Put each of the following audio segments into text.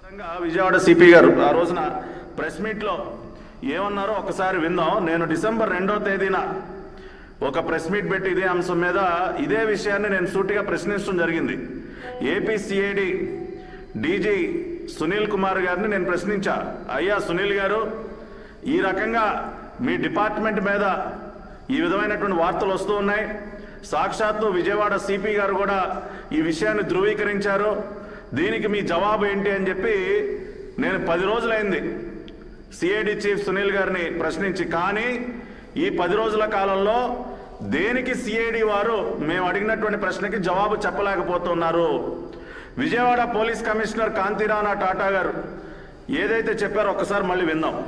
విధంగా విజయవాడ సిపి గారు ఆ రోజున ప్రెస్ మీట్లో ఏమన్నారో ఒకసారి విందాం నేను డిసెంబర్ రెండో తేదీన ఒక ప్రెస్ మీట్ పెట్టి ఇదే అంశం మీద ఇదే విషయాన్ని నేను సూటిగా ప్రశ్నించడం జరిగింది ఏపీసీఐడి డీజీ సునీల్ కుమార్ గారిని నేను ప్రశ్నించా అయ్యా సునీల్ గారు ఈ రకంగా మీ డిపార్ట్మెంట్ మీద ఈ విధమైనటువంటి వార్తలు వస్తూ ఉన్నాయి సాక్షాత్తు విజయవాడ సిపి గారు కూడా ఈ విషయాన్ని ధృవీకరించారు దీనికి మీ జవాబు ఏంటి అని చెప్పి నేను పది రోజులైంది సిఐడి చీఫ్ సునీల్ గారిని ప్రశ్నించి కానీ ఈ పది రోజుల కాలంలో దేనికి సిఐడి వారు మేము అడిగినటువంటి ప్రశ్నకి జవాబు చెప్పలేకపోతున్నారు విజయవాడ పోలీస్ కమిషనర్ కాంతిరాణా టాటా గారు ఏదైతే చెప్పారో ఒక్కసారి మళ్ళీ విందాం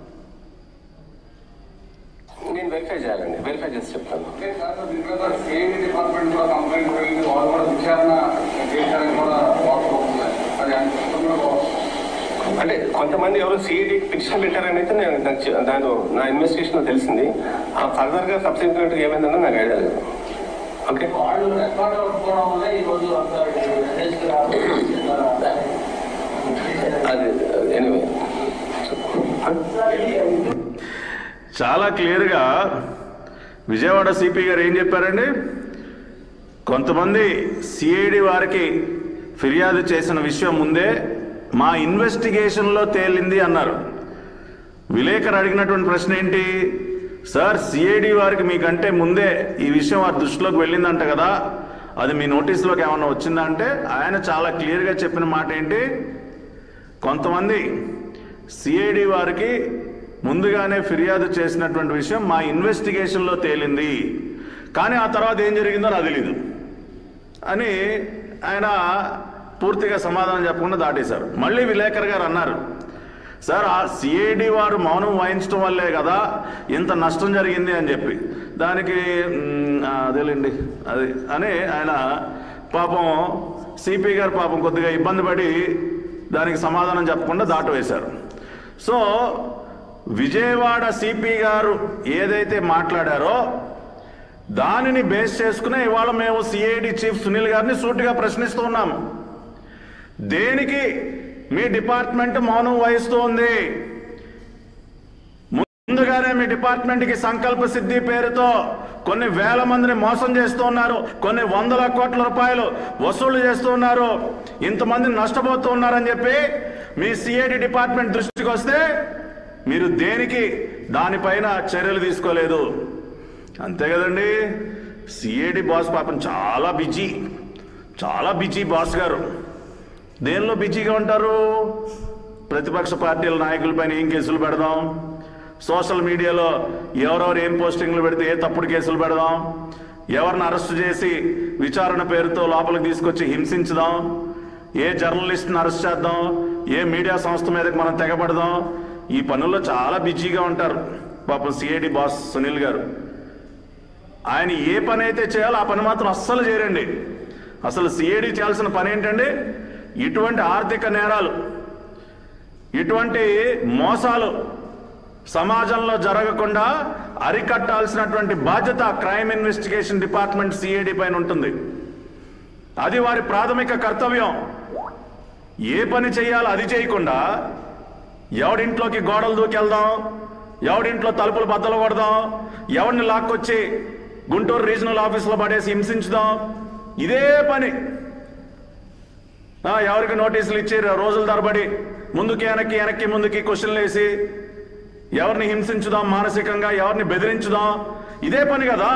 నేను వెరిఫై చేయాలండి వెరిఫై చేసి చెప్తాను సేవింగ్ డిపార్ట్మెంట్ కూడా కంప్లైంట్ వెళ్ళింది వాళ్ళు కూడా విచారణ చేశారని కూడా వార్తలు వస్తున్నాయి అది అంత కూడా బాగుంది అంటే కొంతమంది ఎవరు సిఐడి పిటిషన్ పెట్టారని అయితే నేను నాకు చె- దాని నా ఇన్వెస్టిగేషన్ తెలిసింది ఆ ఫర్దర్ గా సబ్సిక్వెంట్ గా ఏమైందన్న నాకు ఐడియా లేదు ఓకే వాళ్ళు రెస్పాండ్ అవ్వకపోవడం వల్ల ఈ రోజు అంత ఎన్ఎస్కి రావడం అది ఎనీవే చాలా క్లియర్గా విజయవాడ సిపి గారు ఏం చెప్పారండి కొంతమంది సిఐడి వారికి ఫిర్యాదు చేసిన విషయం ముందే మా ఇన్వెస్టిగేషన్లో తేలింది అన్నారు విలేకరు అడిగినటువంటి ప్రశ్న ఏంటి సార్ సిఐడి వారికి మీకంటే ముందే ఈ విషయం వారి దృష్టిలోకి వెళ్ళిందంట కదా అది మీ నోటీసులోకి ఏమన్నా వచ్చిందా అంటే ఆయన చాలా క్లియర్గా చెప్పిన మాట ఏంటి కొంతమంది సిఐడి వారికి ముందుగానే ఫిర్యాదు చేసినటువంటి విషయం మా ఇన్వెస్టిగేషన్లో తేలింది కానీ ఆ తర్వాత ఏం జరిగిందో నాకు తెలీదు అని ఆయన పూర్తిగా సమాధానం చెప్పకుండా దాటేశారు మళ్ళీ విలేకర్ గారు అన్నారు సార్ ఆ సిఐడి వారు మౌనం వహించడం వల్లే కదా ఇంత నష్టం జరిగింది అని చెప్పి దానికి మ్, ఆ, అదేలేండి అది అని ఆయన పాపం సిపి గారు పాపం కొద్దిగా ఇబ్బంది పడి దానికి సమాధానం చెప్పకుండా దాటవేశారు సో విజయవాడ సిపి గారు ఏదైతే మాట్లాడారో దానిని బేస్ చేసుకునే ఇవాళ మేము సిఐడి చీఫ్ సునీల్ గారిని సూటిగా ప్రశ్నిస్తూ ఉన్నాం దేనికి మీ డిపార్ట్మెంట్ మౌనం వహిస్తోంది ముందుగానే మీ డిపార్ట్మెంట్కి సంకల్ప సిద్ధి పేరుతో కొన్ని వేల మందిని మోసం చేస్తూ ఉన్నారు కొన్ని వందల కోట్ల రూపాయలు వసూలు చేస్తూ ఉన్నారు ఇంతమంది నష్టపోతూ ఉన్నారని చెప్పి మీ సిఐడి డిపార్ట్మెంట్ దృష్టికి వస్తే మీరు దేనికి దానిపైన చర్యలు తీసుకోలేదు అంతే కదండి సిఐడి బాస్ పాపం చాలా బిజీ చాలా బిజీ బాస్ గారు దేనిలో బిజీగా ఉంటారు ప్రతిపక్ష పార్టీల నాయకులపైన ఏం కేసులు పెడదాం సోషల్ మీడియాలో ఎవరెవరు ఏం పోస్టింగ్లు పెడితే ఏ తప్పుడు కేసులు పెడదాం ఎవరిని అరెస్ట్ చేసి విచారణ పేరుతో లోపలికి తీసుకొచ్చి హింసించుదాం ఏ జర్నలిస్ట్ని అరెస్ట్ చేద్దాం ఏ మీడియా సంస్థ మీదకి మనం తెగబడదాం ఈ పనుల్లో చాలా బిజీగా ఉంటారు పాపం సిఐడి బాస్ సునీల్ గారు ఆయన ఏ పని అయితే చేయాలో ఆ పని మాత్రం అస్సలు చేయరండి అసలు సిఐడి చేయాల్సిన పని ఏంటండి ఇటువంటి ఆర్థిక నేరాలు ఇటువంటి మోసాలు సమాజంలో జరగకుండా అరికట్టాల్సినటువంటి బాధ్యత క్రైమ్ ఇన్వెస్టిగేషన్ డిపార్ట్మెంట్ సిఐడి పైన ఉంటుంది అది వారి ప్రాథమిక కర్తవ్యం ఏ పని చేయాలో అది చేయకుండా ఎవడింట్లోకి గోడలు దూకెళ్దాం ఎవడింట్లో తలుపులు బద్దలు కొడదాం ఎవరిని లాక్కొచ్చి గుంటూరు రీజనల్ ఆఫీసులో పడేసి హింసించుదాం ఇదే పని ఆ, ఎవరికి నోటీసులు ఇచ్చి రోజుల తరబడి ముందుకి వెనక్కి వెనక్కి ముందుకి క్వశ్చన్లు వేసి ఎవరిని హింసించుదాం మానసికంగా ఎవరిని బెదిరించుదాం ఇదే పని కదా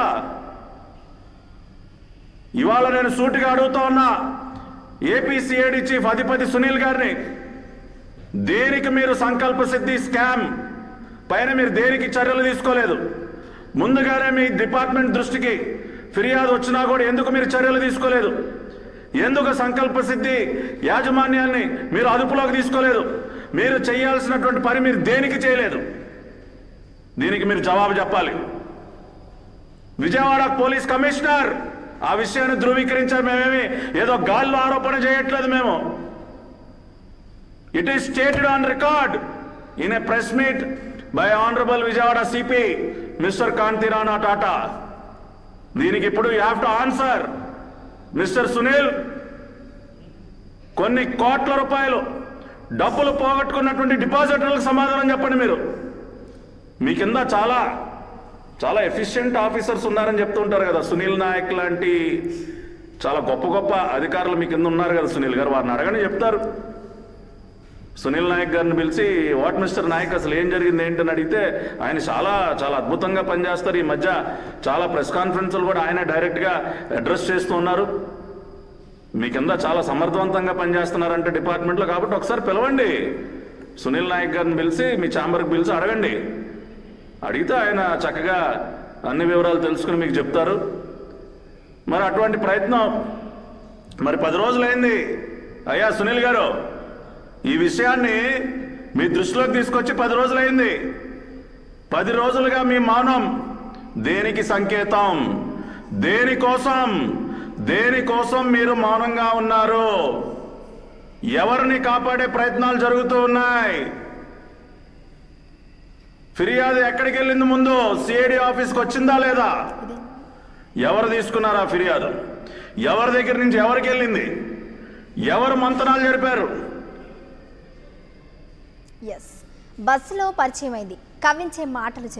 ఇవాళ నేను సూటిగా అడుగుతా ఉన్నా ఏపీసీఏడి చీఫ్ అధిపతి సునీల్ గారిని దేనికి మీరు సంకల్ప సిద్ధి స్కామ్ పైన మీరు దేనికి చర్యలు తీసుకోలేదు ముందుగానే మీ డిపార్ట్మెంట్ దృష్టికి ఫిర్యాదు వచ్చినా కూడా ఎందుకు మీరు చర్యలు తీసుకోలేదు ఎందుకు సంకల్ప సిద్ధి యాజమాన్యాన్ని మీరు అదుపులోకి తీసుకోలేదు మీరు చేయాల్సినటువంటి పని మీరు దేనికి చేయలేదు దీనికి మీరు జవాబు చెప్పాలి విజయవాడ పోలీస్ కమిషనర్ ఆ విషయాన్ని ధృవీకరించారు మేమేమి ఏదో గాల్లో ఆరోపణ చేయట్లేదు మేము it is stated on record in a press meet by honourable Vijayawada CP mister Kanthi Rana Tata దీనికి ఇప్పుడు you have to answer mister Sunil కొన్ని కోట్ల రూపాయలు డబ్బులు పోగొట్టుకున్నటువంటి డిపాజిటర్లకు సమాధానం చెప్పండి మీరు మీ కింద చాలా చాలా ఎఫిషియెంట్ ఆఫీసర్స్ ఉన్నారని చెప్తూ ఉంటారు కదా సునీల్ నాయక్ లాంటి చాలా గొప్ప గొప్ప అధికారులు మీ కింద ఉన్నారు కదా సునీల్ గారు వారిని అడగని చెప్తారు సునీల్ నాయక్ గారిని పిలిచి వాట్ మిస్టర్ నాయక్ అసలు ఏం జరిగింది ఏంటని అడిగితే ఆయన చాలా చాలా అద్భుతంగా పనిచేస్తారు ఈ మధ్య చాలా ప్రెస్ కాన్ఫరెన్స్లు కూడా ఆయన డైరెక్ట్గా అడ్రస్ చేస్తూ ఉన్నారు మీ కింద చాలా సమర్థవంతంగా పనిచేస్తున్నారంటే డిపార్ట్మెంట్లో కాబట్టి ఒకసారి పిలవండి సునీల్ నాయక్ గారిని పిలిచి మీ ఛాంబర్కి పిలిచి అడగండి అడిగితే ఆయన చక్కగా అన్ని వివరాలు తెలుసుకుని మీకు చెప్తారు మరి అటువంటి ప్రయత్నం మరి పది రోజులైంది అయ్యా సునీల్ గారు ఈ విషయాన్ని మీ దృష్టిలోకి తీసుకొచ్చి పది రోజులైంది పది రోజులుగా మీ మౌనం దేనికి సంకేతం దేనికోసం దేనికోసం మీరు మౌనంగా ఉన్నారు ఎవరిని కాపాడే ప్రయత్నాలు జరుగుతూ ఉన్నాయి ఫిర్యాదు ఎక్కడికి వెళ్ళింది ముందు సిఐడి ఆఫీస్కి వచ్చిందా లేదా ఎవరు తీసుకున్నారా ఫిర్యాదు ఎవరి దగ్గర నుంచి ఎవరికి వెళ్ళింది ఎవరు మంతనాలు జరిపారు ఎస్ బస్సులో పరిచయం అయింది కవ్వించే మాటలు